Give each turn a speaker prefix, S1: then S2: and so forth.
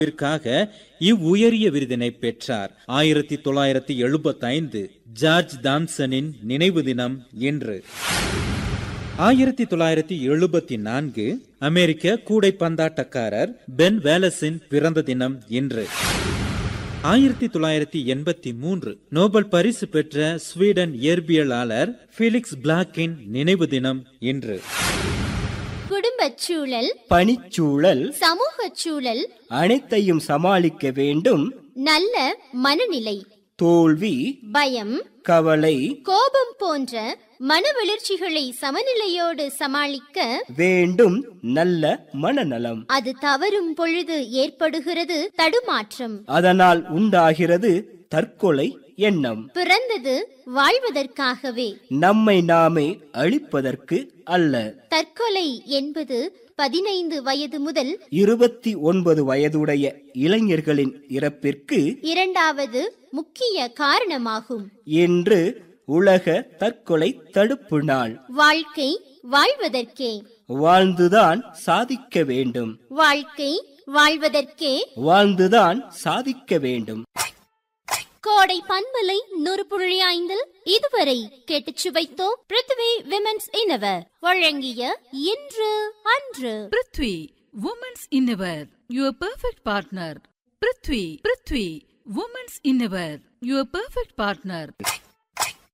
S1: விற்காக இவ்வுயரிய விருதினை பெற்றார் ஆயிரத்தி தொள்ளாயிரத்தி எழுபத்தி ஐந்து ஜார்ஜ் தாம்சனின் நினைவு தினம் இன்று ஆயிரத்தி தொள்ளாயிரத்தி எழுபத்தி நான்கு அமெரிக்க கூடைப்பந்தாட்டக்காரர் பென் வேலஸின் பிறந்த தினம் இன்று ஆயிரத்தி தொள்ளாயிரத்தி எண்பத்தி மூன்று நோபல் பரிசு பெற்ற ஸ்வீடன் இயற்பியலாளர் பிலிக்ஸ் பிளாக்கின் நினைவு தினம் இன்று
S2: குடும்பச் சூழல்
S3: பணிச்சூழல்
S2: சமூகச் சூழல்
S3: அனைத்தையும் சமாளிக்க வேண்டும்
S2: நல்ல மனநிலை
S3: தோல்வி
S2: பயம்
S3: கவலை
S2: கோபம் போன்ற மனவளர்ச்சிகளை சமநிலையோடு சமாளிக்க
S3: வேண்டும் நல்ல மனநலம்
S2: அது தவறும் பொழுது ஏற்படுகிறது தடுமாற்றம்
S3: அதனால் உண்டாகிறது தற்கொலை எண்ணம்
S2: பிறந்தது வாழ்வதற்காகவே
S3: நம்மை நாமே அழிப்பதற்கு அல்ல
S2: தற்கொலை என்பது பதினைந்து வயது முதல்
S3: இருபத்தி ஒன்பது வயதுடைய இளைஞர்களின் இறப்பிற்கு
S2: இரண்டாவது முக்கிய காரணமாகும்
S3: இன்று உலக தற்கொலை தடுப்பு நாள்
S2: வாழ்க்கை வாழ்வதற்கே
S3: வாழ்ந்துதான் சாதிக்க வேண்டும்
S2: வாழ்க்கை வாழ்வதற்கே
S3: வாழ்ந்துதான் சாதிக்க வேண்டும்
S2: கோடை பண்பலை நூறு புள்ளி ஐந்தில் இதுவரை கேட்டுச் சுவைத்தோம் பிருத்வி விமென்ஸ் இனவர் வழங்கிய இன்று அன்று
S4: prithvi women's innerwear your perfect partner prithvi prithvi women's innerwear your perfect partner